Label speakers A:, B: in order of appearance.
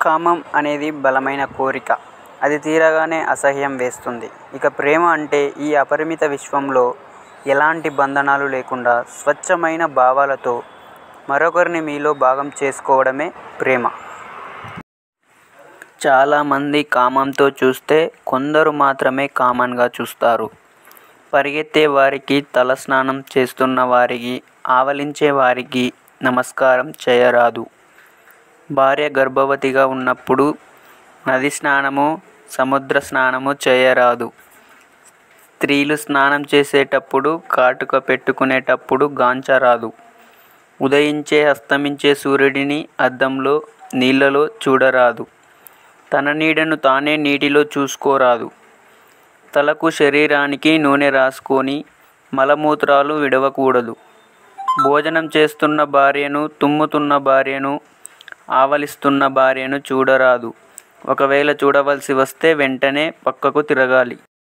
A: కామం అనేది బలమైన కోరిక అది తీరగానే అసహ్యం వేస్తుంది ఇక ప్రేమ అంటే ఈ అపరిమిత విశ్వంలో ఎలాంటి బంధనాలు లేకుండా స్వచ్ఛమైన భావాలతో మరొకరిని మీలో భాగం చేసుకోవడమే ప్రేమ చాలామంది కామంతో చూస్తే కొందరు మాత్రమే కామన్గా చూస్తారు పరిగెత్తే వారికి తలస్నానం చేస్తున్న వారికి ఆవలించే వారికి నమస్కారం చేయరాదు భార్య గర్భవతిగా ఉన్నప్పుడు నది స్నానము సముద్ర స్నానము చేయరాదు స్త్రీలు స్నానం చేసేటప్పుడు కాటుక పెట్టుకునేటప్పుడు గాంచరాదు ఉదయించే అస్తమించే సూర్యుడిని అద్దంలో నీళ్ళలో చూడరాదు తన నీడను తానే నీటిలో చూసుకోరాదు తలకు శరీరానికి నూనె రాసుకొని మలమూత్రాలు విడవకూడదు భోజనం చేస్తున్న భార్యను తుమ్ముతున్న భార్యను ఆవలిస్తున్న భార్యను చూడరాదు ఒకవేళ చూడవలసి వస్తే వెంటనే పక్కకు తిరగాలి